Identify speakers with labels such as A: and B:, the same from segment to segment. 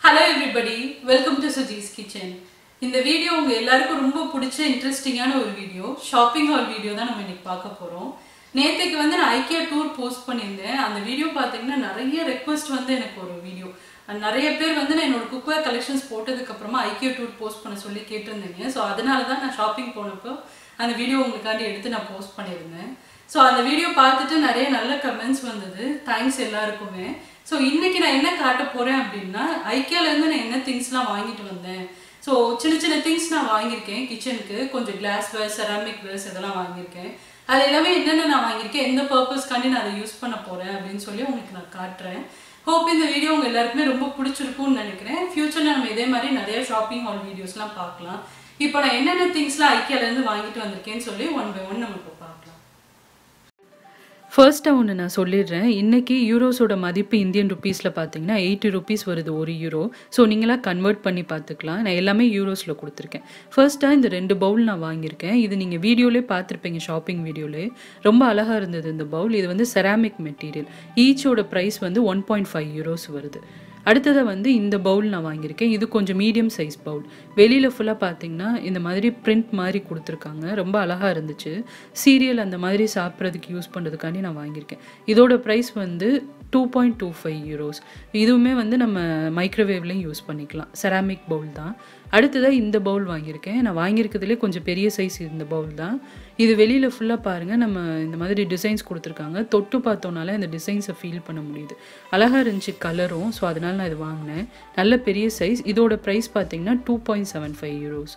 A: hello everybody welcome to Suji's kitchen இந்த video உங்க எல்லாருக்கும் ரொம்ப பிடிச்ச இன்ட்ரெஸ்டிங்கான ஒரு வீடியோ ஷாப்பிங் ஹால் வீடியோ தான் நம்ம இன்னைக்கு பார்க்க போறோம் நேற்றுக்கு வந்து நான் ஐக்கியா டூர் போஸ்ட் பண்ணியிருந்தேன் அந்த வீடியோ பார்த்தீங்கன்னா நிறைய ரெக்வஸ்ட் வந்து எனக்கு ஒரு வீடியோ நிறைய பேர் வந்து நான் என்னோட குக்வேர் கலெக்ஷன்ஸ் போட்டதுக்கு அப்புறமா ஐக்கியா டூர் போஸ்ட் பண்ண சொல்லி கேட்டிருந்தீங்க ஸோ அதனால தான் நான் ஷாப்பிங் போனப்போ அந்த வீடியோ உங்களுக்காண்டி எடுத்து நான் போஸ்ட் பண்ணியிருந்தேன் ஸோ அந்த வீடியோ பார்த்துட்டு நிறைய நல்ல கமெண்ட்ஸ் வந்தது தேங்க்ஸ் எல்லாருக்குமே ஸோ இன்னைக்கு நான் என்ன காட்ட போறேன் அப்படின்னா ஐக்கியாலேருந்து நான் என்ன திங்ஸ்லாம் வாங்கிட்டு வந்தேன் ஸோ சின்ன சின்ன திங்ஸ் நான் வாங்கியிருக்கேன் கிச்சனுக்கு கொஞ்சம் கிளாஸ் வேர்ஸ் செராமிக் வேர்ஸ் இதெல்லாம் வாங்கியிருக்கேன் அது எல்லாமே என்னென்ன நான் வாங்கியிருக்கேன் எந்த பர்பஸ்க்காண்டி நான் அதை யூஸ் பண்ண போறேன் அப்படின்னு சொல்லி உங்களுக்கு நான் காட்டுறேன் ஹோப் இந்த வீடியோ உங்க எல்லாருக்குமே ரொம்ப பிடிச்சிருக்கும்னு நினைக்கிறேன் ஃபியூச்சர்ல நம்ம இதே மாதிரி நிறைய ஷாப்பிங் ஹால் வீடியோஸ்லாம் பார்க்கலாம் இப்போ நான் என்னென்ன திங்ஸ்லாம் ஐக்கியாலேருந்து வாங்கிட்டு வந்திருக்கேன்னு சொல்லி ஒன் பை ஒன் நம்ம இப்போ பார்க்கலாம்
B: ஃபர்ஸ்ட்டாக ஒன்று நான் சொல்லிடுறேன் இன்றைக்கி யூரோஸோட மதிப்பு இந்தியன் ருபீஸில் பார்த்தீங்கன்னா எயிட்டி ருபீஸ் வருது ஒரு யூரோ ஸோ நீங்களாம் கன்வெர்ட் பண்ணி பார்த்துக்கலாம் நான் எல்லாமே யூரோஸில் கொடுத்துருக்கேன் ஃபர்ஸ்ட்டாக இந்த ரெண்டு பவுல் நான் வாங்கியிருக்கேன் இது நீங்கள் வீடியோலே பார்த்துருப்பீங்க ஷாப்பிங் வீடியோலே ரொம்ப அழகாக இருந்தது இந்த பவுல் இது வந்து செராமிக் மெட்டீரியல் ஈச்சோட ப்ரைஸ் வந்து ஒன் பாயிண்ட் ஃபைவ் யூரோஸ் வருது அடுத்ததை வந்து இந்த பவுல் நான் வாங்கியிருக்கேன் இது கொஞ்சம் மீடியம் சைஸ் பவுல் வெளியில் ஃபுல்லாக பார்த்தீங்கன்னா இந்த மாதிரி பிரிண்ட் மாதிரி கொடுத்துருக்காங்க ரொம்ப அழகாக இருந்துச்சு சீரியல் அந்த மாதிரி சாப்பிட்றதுக்கு யூஸ் பண்ணுறதுக்காண்டி நான் வாங்கியிருக்கேன் இதோட ப்ரைஸ் வந்து two point two five euros இதுவுமே வந்து நம்ம மைக்ரோவேவ்லேயும் யூஸ் பண்ணிக்கலாம் செராமிக் பவுல் தான் அடுத்ததாக இந்த பவுல் வாங்கியிருக்கேன் நான் வாங்கியிருக்கிறதுலே கொஞ்சம் பெரிய சைஸ் இந்த பவுல் தான் இது வெளியில் ஃபுல்லாக பாருங்கள் நம்ம இந்த மாதிரி டிசைன்ஸ் கொடுத்துருக்காங்க தொட்டு பார்த்தோன்னால இந்த டிசைன்ஸை ஃபீல் பண்ண முடியுது அழகாக இருந்துச்சு கலரும் ஸோ அதனால் நான் இது வாங்கினேன் நல்ல பெரிய சைஸ் இதோட ப்ரைஸ் பார்த்தீங்கன்னா two point seven five euros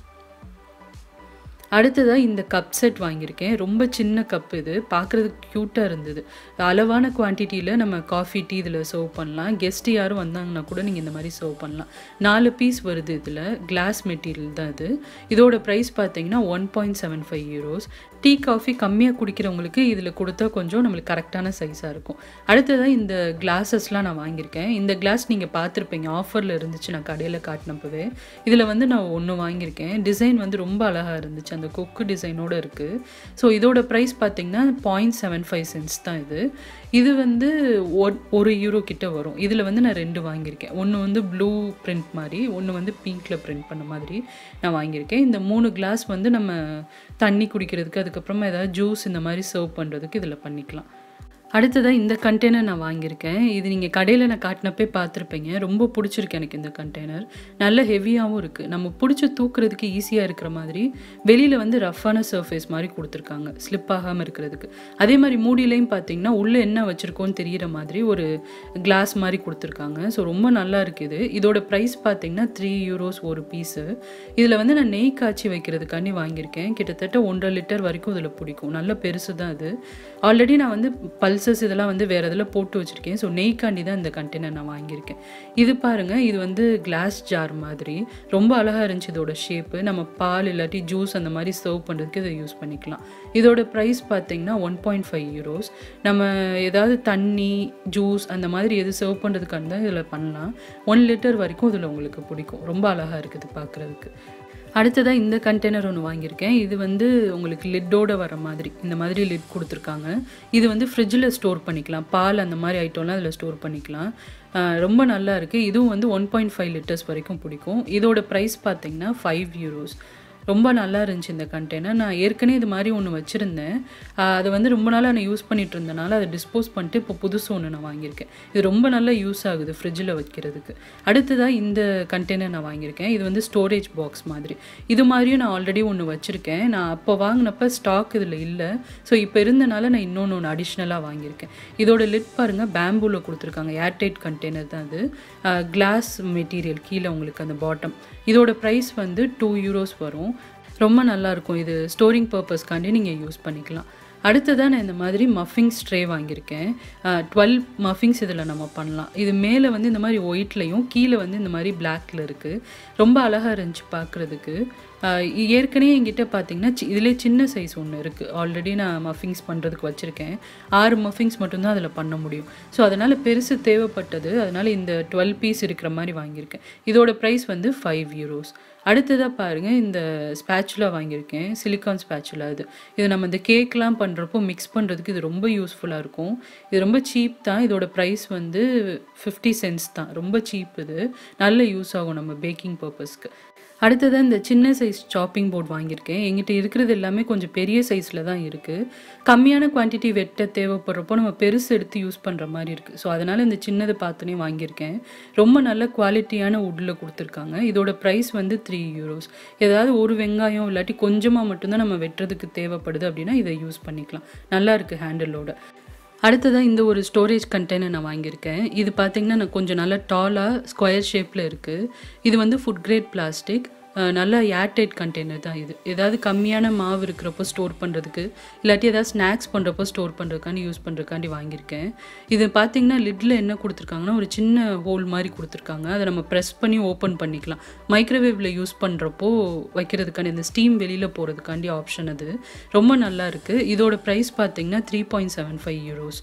B: அடுத்ததாக இந்த கப் செட் வாங்கியிருக்கேன் ரொம்ப சின்ன கப் இது பார்க்குறதுக்கு க்யூட்டாக இருந்தது அளவான குவான்டிட்டியில் நம்ம காஃபி டீ இதில் சர்வ் பண்ணலாம் கெஸ்ட் யாரும் வந்தாங்கன்னா கூட நீங்கள் இந்த மாதிரி சர்வ் பண்ணலாம் நாலு பீஸ் வருது இதில் கிளாஸ் மெட்டீரியல் தான் இது இதோட ப்ரைஸ் பார்த்தீங்கன்னா one point seven five euros tea coffee கம்மியாக குடிக்கிறவங்களுக்கு இதில் கொடுத்தா கொஞ்சம் நம்மளுக்கு கரெக்டான சைஸாக இருக்கும் அடுத்ததாக இந்த கிளாஸஸ்லாம் நான் வாங்கியிருக்கேன் இந்த கிளாஸ் நீங்கள் பார்த்துருப்பீங்க ஆஃபரில் இருந்துச்சு நான் கடையில் காட்டினப்பவே இதில் வந்து நான் ஒன்று வாங்கியிருக்கேன் டிசைன் வந்து ரொம்ப அழகாக இருந்துச்சு அந்த கொக்கு டிசைனோடு இருக்குது ஸோ இதோட ப்ரைஸ் பார்த்தீங்கன்னா பாயிண்ட் செவன் ஃபைவ் சென்ஸ் தான் இது இது வந்து ஒரு யூரோ கிட்ட வரும் இதில் வந்து நான் ரெண்டு வாங்கியிருக்கேன் ஒன்று வந்து ப்ளூ பிரிண்ட் மாதிரி ஒன்று வந்து பிங்க்கில் பிரிண்ட் பண்ண மாதிரி நான் வாங்கியிருக்கேன் இந்த மூணு கிளாஸ் வந்து நம்ம தண்ணி குடிக்கிறதுக்கு அதுக்கப்புறமா ஏதாவது ஜூஸ் இந்த மாதிரி சர்வ் பண்ணுறதுக்கு இதில் பண்ணிக்கலாம் அடுத்ததாக இந்த கண்டெய்னர் நான் வாங்கியிருக்கேன் இது நீங்கள் கடையில் நான் காட்டினப்பே பார்த்துருப்பீங்க ரொம்ப பிடிச்சிருக்கு எனக்கு இந்த கண்டெய்னர் நல்ல ஹெவியாகவும் இருக்குது நம்ம பிடிச்சி தூக்குறதுக்கு ஈஸியாக இருக்கிற மாதிரி வெளியில் வந்து ரஃப்பான சர்ஃபேஸ் மாதிரி கொடுத்துருக்காங்க ஸ்லிப் ஆகாமல் இருக்கிறதுக்கு அதே மாதிரி மூடியிலையும் பார்த்தீங்கன்னா உள்ளே என்ன வச்சுருக்கோன்னு தெரிகிற மாதிரி ஒரு கிளாஸ் மாதிரி கொடுத்துருக்காங்க ஸோ ரொம்ப நல்லா இருக்குது இதோட ப்ரைஸ் பார்த்தீங்கன்னா த்ரீ யூரோஸ் ஒரு பீஸு இதில் வந்து நான் நெய் காய்ச்சி வைக்கிறதுக்காண்டி வாங்கியிருக்கேன் கிட்டத்தட்ட ஒன்றரை லிட்டர் வரைக்கும் இதில் பிடிக்கும் நல்ல பெருசு தான் அது ஆல்ரெடி நான் வந்து பல்ஸ் பல்சஸ் இதெல்லாம் வந்து வேறு இதில் போட்டு வச்சுருக்கேன் ஸோ நெய்க்காண்டி தான் இந்த கண்டெய்னர் நான் வாங்கியிருக்கேன் இது பாருங்கள் இது வந்து கிளாஸ் ஜார் மாதிரி ரொம்ப அழகாக இருந்துச்சு இதோட ஷேப்பு நம்ம பால் இல்லாட்டி ஜூஸ் அந்த மாதிரி சர்வ் பண்ணுறதுக்கு இதை யூஸ் பண்ணிக்கலாம் இதோட ப்ரைஸ் பார்த்தீங்கன்னா ஒன் பாயிண்ட் ஃபைவ் யூரோஸ் நம்ம ஏதாவது தண்ணி ஜூஸ் அந்த மாதிரி எது சர்வ் பண்ணுறதுக்காக தான் இதில் பண்ணலாம் ஒன் லிட்டர் வரைக்கும் இதில் உங்களுக்கு பிடிக்கும் ரொம்ப அழகாக இருக்குது பார்க்குறதுக்கு அடுத்ததாக இந்த கண்டெய்னர் ஒன்று வாங்கியிருக்கேன் இது வந்து உங்களுக்கு லிட்டோட வர மாதிரி இந்த மாதிரி லிட் கொடுத்துருக்காங்க இது வந்து ஃப்ரிட்ஜில் ஸ்டோர் பண்ணிக்கலாம் பால் அந்த மாதிரி ஐட்டம்லாம் அதில் ஸ்டோர் பண்ணிக்கலாம் ரொம்ப நல்லா இருக்குது இதுவும் வந்து ஒன் பாயிண்ட் ஃபைவ் லிட்டர்ஸ் வரைக்கும் பிடிக்கும் இதோட ப்ரைஸ் பார்த்தீங்கன்னா ஃபைவ் யூரோஸ் ரொம்ப நல்லா இருந்துச்சு இந்த கண்டெய்னர் நான் ஏற்கனவே இது மாதிரி ஒன்று வச்சுருந்தேன் அதை வந்து ரொம்ப நாளாக நான் யூஸ் பண்ணிட்டு இருந்தனால அதை டிஸ்போஸ் பண்ணிட்டு இப்போ புதுசு ஒன்று நான் வாங்கியிருக்கேன் இது ரொம்ப நல்லா யூஸ் ஆகுது ஃப்ரிட்ஜில் வைக்கிறதுக்கு அடுத்ததாக இந்த கண்டெய்னர் நான் வாங்கியிருக்கேன் இது வந்து ஸ்டோரேஜ் பாக்ஸ் மாதிரி இது மாதிரியும் நான் ஆல்ரெடி ஒன்று வச்சுருக்கேன் நான் அப்போ வாங்கினப்ப ஸ்டாக் இதில் இல்லை ஸோ இப்போ இருந்தனால நான் இன்னொன்று ஒன்று அடிஷ்னலாக வாங்கியிருக்கேன் இதோட லிட் பாருங்கள் பேம்பூவில் கொடுத்துருக்காங்க ஏர்டைட் கண்டெய்னர் தான் அது கிளாஸ் மெட்டீரியல் கீழே உங்களுக்கு அந்த பாட்டம் இதோட ப்ரைஸ் வந்து டூ யூரோஸ் வரும் ரொம்ப நல்லாயிருக்கும் இது ஸ்டோரிங் பர்பஸ்க்காண்டி நீங்கள் யூஸ் பண்ணிக்கலாம் அடுத்ததாக நான் இந்த மாதிரி மஃபிங்ஸ் ட்ரே வாங்கியிருக்கேன் டுவெல் மஃபிங்ஸ் இதில் நம்ம பண்ணலாம் இது மேலே வந்து இந்த மாதிரி ஒயிட்லையும் கீழே வந்து இந்த மாதிரி பிளாக்ல இருக்குது ரொம்ப அழகாக இருந்துச்சு பார்க்குறதுக்கு ஏற்கனவே என்கிட்ட பார்த்தீங்கன்னா இதிலே சின்ன சைஸ் ஒன்று இருக்குது ஆல்ரெடி நான் மஃபிங்ஸ் பண்ணுறதுக்கு வச்சுருக்கேன் ஆறு மஃபிங்ஸ் மட்டும்தான் அதில் பண்ண முடியும் ஸோ அதனால் பெருசு தேவைப்பட்டது அதனால் இந்த டுவெல் பீஸ் இருக்கிற மாதிரி வாங்கியிருக்கேன் இதோட ப்ரைஸ் வந்து ஃபைவ் யூரோஸ் அடுத்ததாக பாருங்கள் இந்த ஸ்பேச்சுலா வாங்கியிருக்கேன் சிலிக்கான் ஸ்பேச்சுலா இது இது நம்ம இந்த கேக்லாம் பண்ணுறப்போ மிக்ஸ் பண்ணுறதுக்கு இது ரொம்ப யூஸ்ஃபுல்லாக இருக்கும் இது ரொம்ப சீப் தான் இதோட ப்ரைஸ் வந்து ஃபிஃப்டி சென்ட்ஸ் தான் ரொம்ப சீப் இது நல்ல யூஸ் ஆகும் நம்ம பேக்கிங் பர்பஸ்க்கு அடுத்ததாக இந்த சின்ன சைஸ் சாப்பிங் போர்ட் வாங்கியிருக்கேன் எங்கிட்ட இருக்கிறது எல்லாமே கொஞ்சம் பெரிய சைஸில் தான் இருக்குது கம்மியான குவான்டிட்டி வெட்ட தேவைப்படுறப்போ நம்ம பெருசு எடுத்து யூஸ் பண்ணுற மாதிரி இருக்குது ஸோ அதனால் இந்த சின்னதை பார்த்துனே வாங்கியிருக்கேன் ரொம்ப நல்ல குவாலிட்டியான வுட்டில் கொடுத்துருக்காங்க இதோட ப்ரைஸ் வந்து த்ரீ யூரோஸ் ஏதாவது ஒரு வெங்காயம் இல்லாட்டி கொஞ்சமாக மட்டும்தான் நம்ம வெட்டுறதுக்கு தேவைப்படுது அப்படின்னா இதை யூஸ் பண்ணிக்கலாம் நல்லா இருக்குது ஹேண்டிலோட அடுத்ததாக இந்த ஒரு ஸ்டோரேஜ் கண்டெய்னர் நான் வாங்கியிருக்கேன் இது பார்த்தீங்கன்னா நான் கொஞ்சம் நல்லா டாலாக ஸ்கொயர் ஷேப்பில் இருக்குது இது வந்து ஃபுட் கிரேட் பிளாஸ்டிக் நல்ல ஏர்டைட் கண்டெய்னர் தான் இது ஏதாவது கம்மியான மாவு இருக்கிறப்போ ஸ்டோர் பண்ணுறதுக்கு இல்லாட்டி ஏதாவது ஸ்நாக்ஸ் பண்ணுறப்போ ஸ்டோர் பண்ணுறதுக்காண்டி யூஸ் பண்ணுறதுக்காண்டி வாங்கியிருக்கேன் இது பார்த்தீங்கன்னா லிட்டில் என்ன கொடுத்துருக்காங்கன்னா ஒரு சின்ன ஹோல் மாதிரி கொடுத்துருக்காங்க அதை நம்ம ப்ரெஸ் பண்ணி ஓப்பன் பண்ணிக்கலாம் மைக்ரோவேவில் யூஸ் பண்ணுறப்போ வைக்கிறதுக்காண்டி இந்த ஸ்டீம் வெளியில் போகிறதுக்காண்டி ஆப்ஷன் அது ரொம்ப நல்லா இருக்குது இதோட ப்ரைஸ் பார்த்தீங்கன்னா three point seven five euros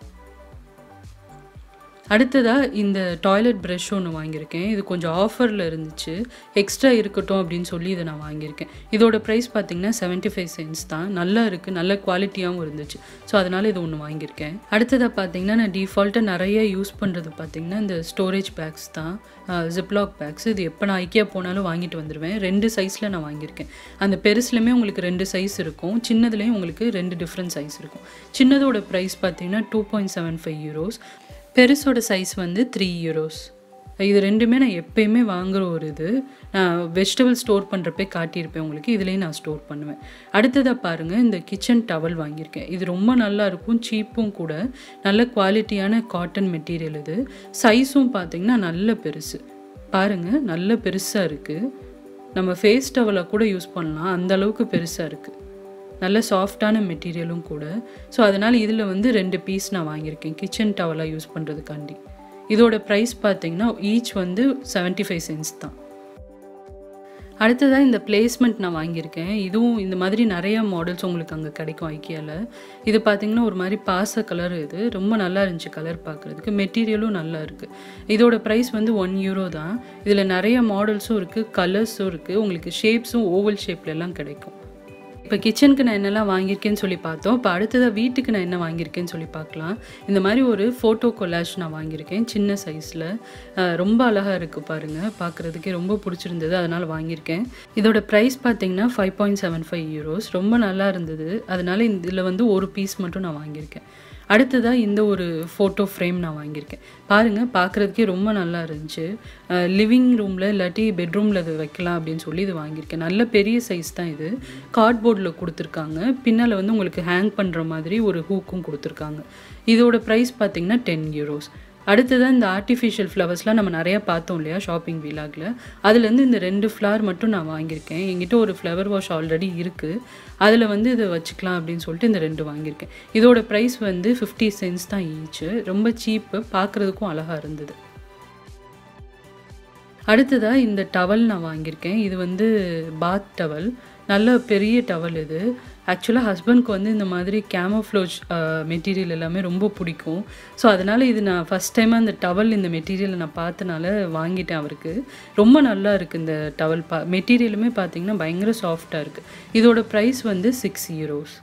B: அடுத்ததாக இந்த டாய்லெட் ப்ரஷ் ஒன்று வாங்கியிருக்கேன் இது கொஞ்சம் ஆஃபரில் இருந்துச்சு எக்ஸ்ட்ரா இருக்கட்டும் அப்படின்னு சொல்லி இதை நான் வாங்கியிருக்கேன் இதோட ப்ரைஸ் பார்த்தீங்கன்னா செவன்ட்டி ஃபைவ் சென்ட்ஸ் தான் நல்லா இருக்குது நல்ல குவாலிட்டியாகவும் இருந்துச்சு ஸோ அதனால் இது ஒன்று வாங்கியிருக்கேன் அடுத்ததாக பார்த்தீங்கன்னா நான் டிஃபால்ட்டாக நிறைய யூஸ் பண்ணுறது பார்த்தீங்கன்னா இந்த ஸ்டோரேஜ் பேக்ஸ் தான் ஜிப்லாக் பேக்ஸ் இது எப்போ நான் ஐக்கியா போனாலும் வாங்கிட்டு வந்துடுவேன் ரெண்டு சைஸில் நான் வாங்கியிருக்கேன் அந்த பெருசுலையுமே உங்களுக்கு ரெண்டு சைஸ் இருக்கும் சின்னதுலேயும் உங்களுக்கு ரெண்டு டிஃப்ரெண்ட் சைஸ் இருக்கும் சின்னதோட ப்ரைஸ் பார்த்தீங்கன்னா two point seven five euros பெருசோட சைஸ் வந்து த்ரீ யூரோஸ் இது ரெண்டுமே நான் எப்பயுமே வாங்குகிற ஒரு இது நான் வெஜிடபிள் ஸ்டோர் பண்ணுறப்பே காட்டியிருப்பேன் உங்களுக்கு இதுலேயும் நான் ஸ்டோர் பண்ணுவேன் அடுத்ததாக பாருங்கள் இந்த கிச்சன் டவல் வாங்கியிருக்கேன் இது ரொம்ப நல்லா இருக்கும் சீப்பும் கூட நல்ல குவாலிட்டியான காட்டன் மெட்டீரியல் இது சைஸும் பார்த்தீங்கன்னா நல்ல பெருசு பாருங்கள் நல்ல பெருசாக இருக்குது நம்ம ஃபேஸ் டவலை கூட யூஸ் பண்ணலாம் அந்த அளவுக்கு பெருசாக இருக்குது நல்ல சாஃப்டான மெட்டீரியலும் கூட ஸோ அதனால் இதில் வந்து ரெண்டு பீஸ் நான் வாங்கியிருக்கேன் கிச்சன் டவலாக யூஸ் பண்ணுறதுக்காண்டி இதோட ப்ரைஸ் பார்த்தீங்கன்னா ஈச் வந்து செவன்ட்டி ஃபைவ் சென்ஸ் தான் அடுத்ததாக இந்த பிளேஸ்மெண்ட் நான் வாங்கியிருக்கேன் இதுவும் இந்த மாதிரி நிறைய மாடல்ஸ் உங்களுக்கு அங்கே கிடைக்கும் ஐக்கியாவில் இது பார்த்தீங்கன்னா ஒரு மாதிரி பாச கலர் இது ரொம்ப நல்லா இருந்துச்சு கலர் பார்க்குறதுக்கு மெட்டீரியலும் நல்லா இருக்குது இதோட ப்ரைஸ் வந்து ஒன் யூரோ தான் இதில் நிறைய மாடல்ஸும் இருக்குது கலர்ஸும் இருக்குது உங்களுக்கு ஷேப்ஸும் ஓவல் ஷேப்லலாம் கிடைக்கும் இப்போ கிச்சனுக்கு நான் என்னெல்லாம் வாங்கியிருக்கேன்னு சொல்லி பார்த்தோம் இப்போ அடுத்ததாக வீட்டுக்கு நான் என்ன வாங்கியிருக்கேன்னு சொல்லி பார்க்கலாம் இந்த மாதிரி ஒரு ஃபோட்டோ கொலாஷ் நான் வாங்கியிருக்கேன் சின்ன சைஸில் ரொம்ப அழகாக இருக்குது பாருங்கள் பார்க்குறதுக்கே ரொம்ப பிடிச்சிருந்தது அதனால் வாங்கியிருக்கேன் இதோட ப்ரைஸ் பார்த்தீங்கன்னா five point seven five euros ரொம்ப நல்லா இருந்தது அதனால இதில் வந்து ஒரு பீஸ் மட்டும் நான் வாங்கியிருக்கேன் அடுத்ததாக இந்த ஒரு ஃபோட்டோ ஃப்ரேம் நான் வாங்கியிருக்கேன் பாருங்கள் பார்க்குறதுக்கே ரொம்ப நல்லா இருந்துச்சு லிவிங் ரூமில் இல்லாட்டி பெட்ரூமில் இது வைக்கலாம் அப்படின்னு சொல்லி இது வாங்கியிருக்கேன் நல்ல பெரிய சைஸ் தான் இது கார்ட்போர்டில் கொடுத்துருக்காங்க பின்னால் வந்து உங்களுக்கு ஹேங் பண்ணுற மாதிரி ஒரு ஹூக்கும் கொடுத்துருக்காங்க இதோட ப்ரைஸ் பார்த்தீங்கன்னா டென் யூரோஸ் அடுத்ததாக இந்த ஆர்டிஃபிஷியல் ஃப்ளவர்ஸ்லாம் நம்ம நிறையா பார்த்தோம் இல்லையா ஷாப்பிங் வீலாகில் அதுலேருந்து இந்த ரெண்டு ஃப்ளவர் மட்டும் நான் வாங்கியிருக்கேன் என்கிட்ட ஒரு ஃப்ளவர் வாஷ் ஆல்ரெடி இருக்குது அதில் வந்து இதை வச்சுக்கலாம் அப்படின்னு சொல்லிட்டு இந்த ரெண்டு வாங்கியிருக்கேன் இதோட ப்ரைஸ் வந்து ஃபிஃப்டி சென்ஸ் தான் ஈச்சு ரொம்ப சீப்பு பார்க்குறதுக்கும் அழகாக இருந்தது அடுத்ததாக இந்த டவல் நான் வாங்கியிருக்கேன் இது வந்து பாத் டவல் நல்ல பெரிய டவல் இது ஆக்சுவலாக ஹஸ்பண்ட்க்கு வந்து இந்த மாதிரி கேமோஃப்ளோஜ் மெட்டீரியல் எல்லாமே ரொம்ப பிடிக்கும் ஸோ அதனால் இது நான் ஃபஸ்ட் டைம் அந்த டவல் இந்த மெட்டீரியலை நான் பார்த்தனால வாங்கிட்டேன் அவருக்கு ரொம்ப நல்லா இருக்குது இந்த டவல் பா மெட்டீரியலுமே பார்த்தீங்கன்னா பயங்கர சாஃப்டாக இருக்குது இதோட ப்ரைஸ் வந்து சிக்ஸ் யூரோஸ்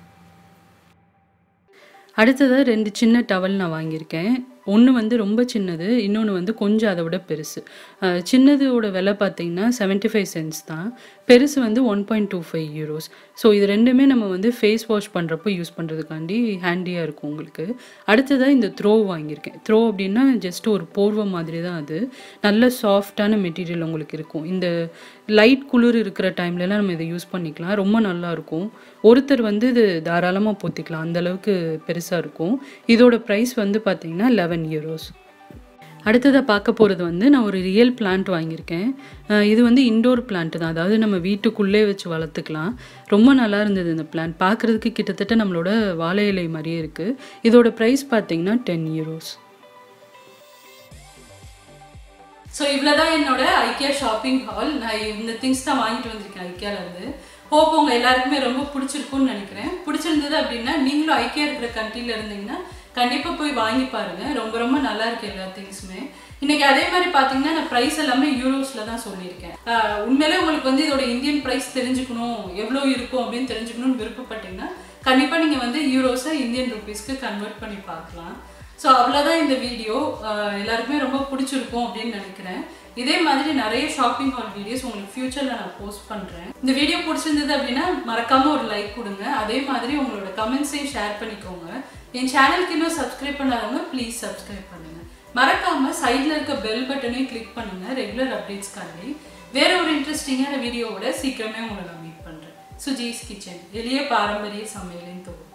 B: அடுத்ததாக ரெண்டு சின்ன டவல் நான் வாங்கியிருக்கேன் ஒன்று வந்து ரொம்ப சின்னது இன்னொன்று வந்து கொஞ்சம் அதை விட பெருசு சின்னதோட விலை பார்த்தீங்கன்னா செவன்ட்டி ஃபைவ் சென்ஸ் தான் பெருசு வந்து one point two five euros so இது ரெண்டுமே நம்ம வந்து ஃபேஸ் வாஷ் பண்ணுறப்போ யூஸ் பண்ணுறதுக்காண்டி ஹேண்டியாக இருக்கும் உங்களுக்கு அடுத்ததாக இந்த த்ரோ வாங்கியிருக்கேன் த்ரோ அப்படின்னா ஜஸ்ட் ஒரு போர்வை மாதிரி தான் அது நல்ல சாஃப்டான மெட்டீரியல் உங்களுக்கு இருக்கும் இந்த லைட் குளிர் இருக்கிற டைம்லலாம் நம்ம இதை யூஸ் பண்ணிக்கலாம் ரொம்ப நல்லாயிருக்கும் ஒருத்தர் வந்து இது தாராளமாக பொத்திக்கலாம் அந்தளவுக்கு பெருசாக இருக்கும் இதோட ப்ரைஸ் வந்து பார்த்திங்கன்னா லெவன் யூரோஸ் அடுத்ததாக பார்க்க போகிறது வந்து நான் ஒரு ரியல் பிளான்ட் வாங்கியிருக்கேன் இது வந்து இண்டோர் பிளான்ட் தான் அதாவது நம்ம வீட்டுக்குள்ளே வச்சு வளர்த்துக்கலாம் ரொம்ப நல்லா இருந்தது இந்த பிளான்ட் பார்க்குறதுக்கு கிட்டத்தட்ட நம்மளோட வாழை இலை மாதிரியே இருக்குது இதோட ப்ரைஸ் பார்த்தீங்கன்னா டென் யூரோஸ்
A: ஸோ இவ்வளோதான் என்னோட ஐக்கியா ஷாப்பிங் ஹால் நான் இந்த திங்ஸ் தான் வாங்கிட்டு வந்திருக்கேன் ஐக்கியாவிலேருந்து ஹோப் உங்கள் எல்லாருக்குமே ரொம்ப பிடிச்சிருக்கும்னு நினைக்கிறேன் பிடிச்சிருந்தது அப்படின்னா நீங்களும் ஐக்கியா இருக்கிற கண்ட்ரியில் இருந்தீங்கன்னா கண்டிப்பா போய் வாங்கி பாருங்க ரொம்ப ரொம்ப நல்லா இருக்கு எல்லா திங்ஸுமே இன்னைக்கு அதே மாதிரி பாத்தீங்கன்னா நான் ப்ரைஸ் எல்லாமே யூரோஸ்ல தான் சொல்லியிருக்கேன் ஆஹ் உண்மையிலே உங்களுக்கு வந்து இதோட இந்தியன் ப்ரைஸ் தெரிஞ்சுக்கணும் எவ்வளோ இருக்கும் அப்படின்னு தெரிஞ்சுக்கணும்னு விருப்பப்பட்டீங்கன்னா கண்டிப்பா நீங்க வந்து யூரோஸை இந்தியன் ருபீஸ்க்கு கன்வெர்ட் பண்ணி பார்க்கலாம் ஸோ அவ்வளோதான் இந்த வீடியோ எல்லாருக்குமே ரொம்ப பிடிச்சிருக்கும் அப்படின்னு நினைக்கிறேன் இதே மாதிரி நிறைய ஷாப்பிங் ஹால் வீடியோஸ் உங்களுக்கு ஃபியூச்சரில் நான் போஸ்ட் பண்ணுறேன் இந்த வீடியோ பிடிச்சிருந்தது அப்படின்னா மறக்காம ஒரு லைக் கொடுங்க அதே மாதிரி உங்களோட கமெண்ட்ஸையும் ஷேர் பண்ணிக்கோங்க என் சேனலுக்கு இன்னும் சப்ஸ்கிரைப் பண்ணாதவங்க ப்ளீஸ் சப்ஸ்கிரைப் பண்ணுங்க மறக்காம சைடில் இருக்க பெல் பட்டனையும் கிளிக் பண்ணுங்க ரெகுலர் அப்டேட்ஸ்க்காண்டி வேற ஒரு இன்ட்ரெஸ்டிங்கான வீடியோவோட சீக்கிரமே உங்களை நான் மீட் பண்ணுறேன் சுஜீஸ் கிச்சன் எளிய பாரம்பரிய சமையலின் தொகுப்பு